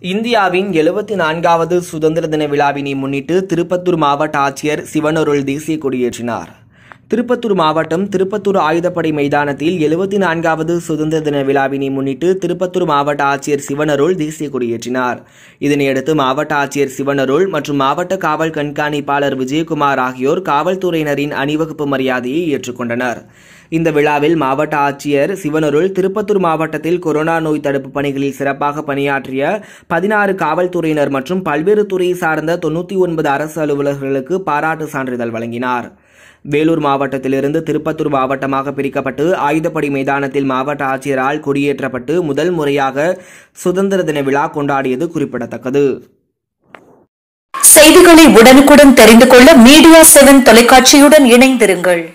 இந்தியாவின் எழுபத்தி நான்காவது சுதந்திர தின விழாவினை முன்னிட்டு திருப்பத்தூர் மாவட்ட ஆட்சியர் சிவனருள் தேசிய கொடியேற்றினார் திருப்பத்தூர் மாவட்டம் திருப்பத்தூர் ஆயுதப்படை மைதானத்தில் எழுபத்தி நான்காவது சுதந்திர தின விழாவினை முன்னிட்டு திருப்பத்தூர் மாவட்ட ஆட்சியர் சிவனருள் தேசிய கொடியேற்றினார் இதனையடுத்து மாவட்ட ஆட்சியர் சிவனருள் மற்றும் மாவட்ட காவல் கண்காணிப்பாளர் விஜயகுமார் ஆகியோர் காவல்துறையினரின் அணிவகுப்பு மரியாதையை ஏற்றுக்கொண்டனர் இந்த விழாவில் மாவட்ட ஆட்சியர் சிவனருள் திருப்பத்தூர் மாவட்டத்தில் கொரோனா நோய் தடுப்பு பணிகளில் சிறப்பாக பணியாற்றிய பதினாறு காவல்துறையினர் மற்றும் பல்வேறு துறை சார்ந்த தொண்ணூற்றி ஒன்பது அரசு அலுவலர்களுக்கு பாராட்டு சான்றிதழ் வழங்கினார் வேலூர் மாவட்டத்திலிருந்து திருப்பத்தூர் மாவட்டமாக பிரிக்கப்பட்டு ஆயுதப்படை மைதானத்தில் மாவட்ட ஆட்சியரால் கொடியேற்றப்பட்டு முதல் முறையாக சுதந்திர தின விழா கொண்டாடியது குறிப்பிடத்தக்கது செய்திகளை உடனுக்குடன் தெரிந்து கொள்ள மீடியா செவன் தொலைக்காட்சியுடன் இணைந்திருங்கள்